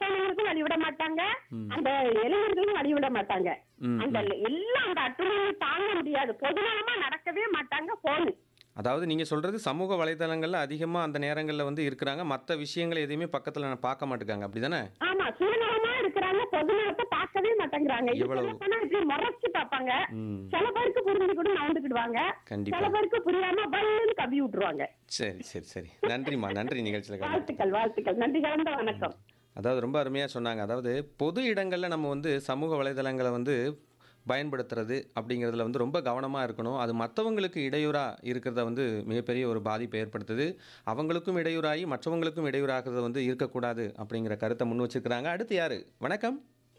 வயசானவங்களுக்கும் வழி விட மாட்டாங்க அந்த இளைஞர்களும் வழி விட மாட்டாங்க ம், அந்த எல்லாம் அந்த அட்டுமையை தாங்க முடியாது பொதுநலமா நடக்கவே மாட்டாங்க போனு அதாவது நீங்கள் சொல்கிறது சமூக வலைதளங்கள்ல அதிகமாக அந்த நேரங்களில் வந்து இருக்கிறாங்க மற்ற விஷயங்களை எதையுமே பக்கத்தில் பார்க்க மாட்டேங்காங்க அப்படி தானே ஆமா சுயநலமா இருக்கிறாங்க பொதுநலத்தை பார்க்கவே மாட்டேங்கிறாங்க இது எவ்வளவு? சொல்லப் போனா இப்படி முறைச்சு பார்ப்பாங்க ம் சில பேருக்கு புரிஞ்சு கூட நவந்துக்கிடுவாங்க கண்டிப்பா. சில பேருக்கு புரியாம பல்லுன்னு கவி விட்டுருவாங்க சரி சரி சரி நன்றிம்மா நன்றி நிகழ்ச்சியில் கலந்து வாழ்த்துக்கள் வாழ்த்துக்கள் நன்றி கலந்த வணக்கம் அதாவது ரொம்ப அருமையாக சொன்னாங்க அதாவது பொது இடங்களில் நம்ம வந்து சமூக வலைதளங்களை வந்து பயன்படுத்துறது அப்படிங்கிறதுல வந்து ரொம்ப கவனமாக இருக்கணும் அது மற்றவங்களுக்கு இடையூறாக இருக்கிறத வந்து மிகப்பெரிய ஒரு பாதிப்பை ஏற்படுத்துது அவங்களுக்கும் இடையூறாகி மற்றவங்களுக்கும் இடையூறாகிறது வந்து இருக்கக்கூடாது அப்படிங்கிற கருத்தை முன் வச்சிருக்கிறாங்க அடுத்து யார் வணக்கம்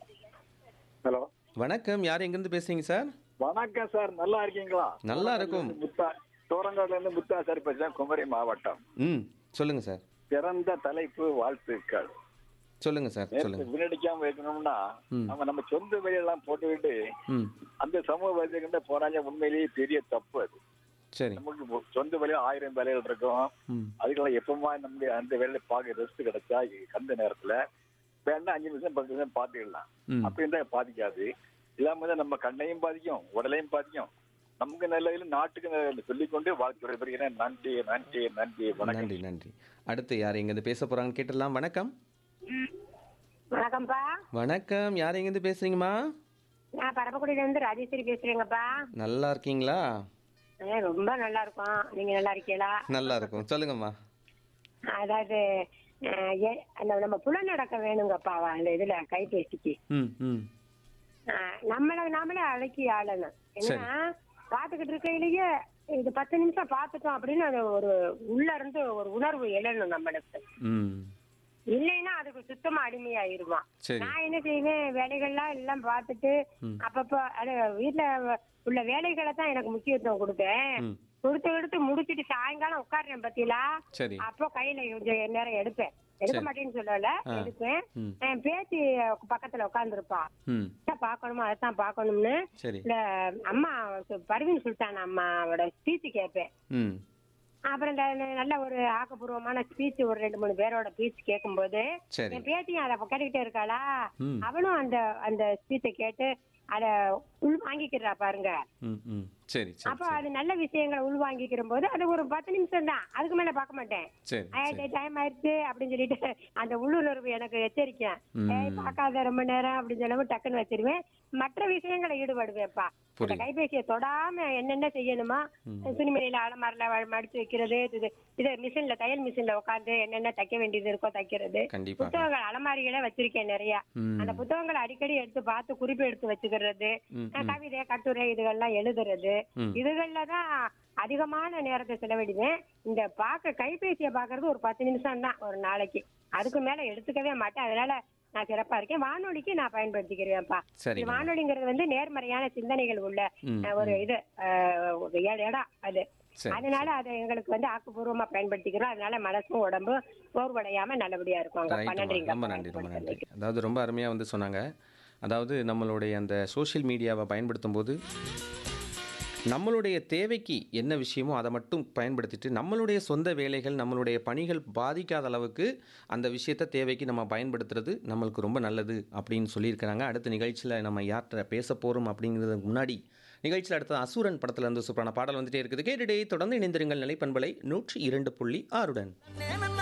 ஹலோ வணக்கம் யார் எங்கேருந்து பேசுறீங்க சார் வணக்கம் சார் நல்லா இருக்கீங்களா நல்லா இருக்கும். முத்தா தோரங்காடுல இருந்து முத்தா சார் பேசுறேன் குமரி மாவட்டம் ம் சொல்லுங்கள் சார் பிறந்த தலைப்பு வாழ்த்துக்கள் சொல்லுங்கள் சார் நேரத்தை சொல்லுங்கள் வீணடிக்காம வைக்கணும்னா ம். நம்ம நம்ம சொந்த வேலையெல்லாம் போட்டுக்கிட்டு ம் அந்த சமூக வலைதளங்கிட்ட போறாங்க உண்மையிலேயே பெரிய தப்பு அது சரி நமக்கு ஒ- சொந்த வேலையில ஆயிரம் வேலைகள் இருக்கும் ம் அதுக்கெல்லாம் எப்பமா நம்முடைய அந்த வேலையில பார்க்க ரெஸ்ட் கிடைச்சா கந்த நேரத்துல வேணா அஞ்சு நிமிஷம் பத்து நிமிஷம் பார்த்துக்கலாம் ம் அப்படி இருந்தா பாதிக்காது இல்லாம தான் நம்ம கண்ணையும் பாதிக்கும் உடலையும் பாதிக்கும் நமக்கு நல்லதில்லை நாட்டுக்கு நல்லதில்லை சொல்லிக்கொண்டு வாழ்க்கை விடைபெறுகிறேன் நன்றி நன்றி நன்றி வணக்கம் நன்றி நன்றி அடுத்து யார் எங்கேருந்து பேச போகிறாங்கன்னு கேட்டுடலாம் வணக்கம் வணக்கம்ப்பா வணக்கம் யார் எங்கேருந்து பேசுறீங்கம்மா நான் பரமக்குடியில இருந்து ராஜேஸ்வரி பேசுறேங்கப்பா நல்லா இருக்கீங்களா ஏ, ரொம்ப நல்லா இருக்கும் நீங்க நல்லா இருக்கீங்களா நல்லா இருக்கும் சொல்லுங்கம்மா அதாவது அஹ், ஏ- அந்த நம்ம புலநடக்க வேணுங்கப்பா அந்த இதுல கைபேசிக்கு ம் ம் அஹ், நம்மள நாமளே அடக்கி ஆளணும் ஏன்னா பாத்துக்கிட்டு இருக்கையிலேயே இது பத்து நிமிஷம் பாத்துட்டோம் அப்படின்னு அது ஒரு உள்ள இருந்து ஒரு உணர்வு எழணும் நம்மளுக்கு ம் இல்லைன்னா அதுக்கு சுத்தமா அடிமையாயிருவான் சரி நான் என்ன செய்வேன் வேலைகள்லாம் எல்லாம் பார்த்துட்டு ம். அப்பப்ப அது வீட்டுல உள்ள வேலைகளை தான் எனக்கு முக்கியத்துவம் கொடுப்பேன் ம் கொடுத்து எடுத்து முடிச்சிட்டு சாயங்காலம் உட்காடுறேன் பத்தியில சரி அப்போ கையில கொஞ்சம் நேரம் எடுப்பேன் எடுக்க சரி. மாட்டேன்னு சொல்லல ஆ. எடுப்பேன் ம் என் பேத்தி பக்கத்துல உட்காந்துருப்பா ம் பார்க்கணுமோ அதைத்தான் பார்க்கணும்னு சரி இந்த அம்மா பர்வீன் சுல்தான் அம்மாவோட ஸ்பீச் கேட்பேன் ம் அப்புறம் இந்த நல்ல ஒரு ஆக்கப்பூர்வமான ஸ்பீச் ஒரு ரெண்டு மூணு பேரோட ஸ்பீச் கேட்கும்போது சரி என் பேத்தியும் அதை கேட்டுக்கிட்டே இருக்காளா ம் அவனும் அந்த அந்த ஸ்பீச்சை கேட்டு அத உள் வாங்கிக்கிறா பாருங்க ம் ம் சரி சரி அப்ப சரி அது நல்ல விஷயங்களை உள் வாங்கிக்கிற போது அது ஒரு பத்து நிமிஷம் தான் அதுக்கு மேல பார்க்க மாட்டேன் சரி சரி டைம் ஆயிடுச்சு அப்படின்னு சொல்லிட்டு அந்த உள்ளுணர்வு எனக்கு எச்சரிக்கை ம். ஏய் பார்க்காத ரொம்ப நேரம் அப்படின்னு சொல்லாம டக்குன்னு வச்சிருவேன் மற்ற விஷயங்களை ஈடுபடுவேன்ப்பா அந்த புரியுது. கைபேசியை தொடாம என்னென்ன செய்யணுமா துணிமணியில அலமாரில வ- மடிச்சு வைக்கிறது இது இது மிஷின்ல தையல் மிஷின்ல உட்காந்து என்னென்ன தைக்க வேண்டியது இருக்கோ தைக்கிறது கண்டிப்பாக புத்தகங்கள் அலமாரிகளே வச்சிருக்கேன் நிறைய ம் அந்த புத்தகங்களை அடிக்கடி எடுத்து பார்த்து குறிப்பு எடுத்து வச்சுக்கிறது ம் அஹ் கவிதை கட்டுரை இதுகள்லாம் எழுதுறது ம் இதுகள்ல தான் அதிகமான நேரத்தை செலவிடுவேன் இந்த பார்க்க கைபேசியை பார்க்கறது ஒரு பத்து நிமிஷம் தான் ஒரு நாளைக்கு அதுக்கு மேல எடுத்துக்கவே மாட்டேன் அதனால நான் சிறப்பா இருக்கேன் வானொலிக்கு நான் பயன்படுத்திக்கிறேன்ப்பா சரிங்க. இது வானொலிங்கிறது வந்து நேர்மறையான சிந்தனைகள் உள்ள ம், அஹ், ஒரு இது அஹ், ஒரு இட- இடம் அது சரி அதனால அதை எங்களுக்கு வந்து ஆக்கப்பூர்வமா பயன்படுத்திக்கிறோம் அதனால மனசும் உடம்பும் சோர்வடையாம நல்லபடியா இருக்கும் ரைட் நன்றிங்க ரொம்ப நன்றி ரொம்ப நன்றி அதாவது ரொம்ப அருமையாக வந்து சொன்னாங்க அதாவது நம்மளுடைய அந்த சோஷியல் மீடியாவை பயன்படுத்தும் போது நம்மளுடைய தேவைக்கு என்ன விஷயமோ அதை மட்டும் பயன்படுத்திட்டு நம்மளுடைய சொந்த வேலைகள் நம்மளுடைய பணிகள் பாதிக்காத அளவுக்கு அந்த விஷயத்தை தேவைக்கு நம்ம பயன்படுத்துறது நம்மளுக்கு ரொம்ப நல்லது அப்படின்னு சொல்லியிருக்கிறாங்க அடுத்த நிகழ்ச்சியில் நம்ம யார்கிட்ட பேச போகிறோம் அப்படிங்கிறதுக்கு முன்னாடி நிகழ்ச்சியில் அடுத்தது அசுரன் படத்துல இருந்து சூப்பரான பாடல் வந்துட்டே இருக்குது கேட்டுட்டே தொடர்ந்து இணைந்திருங்கள் நிலைப்பண்பலை நூற்றி இரண்டு புள்ளி ஆறுடன் நேன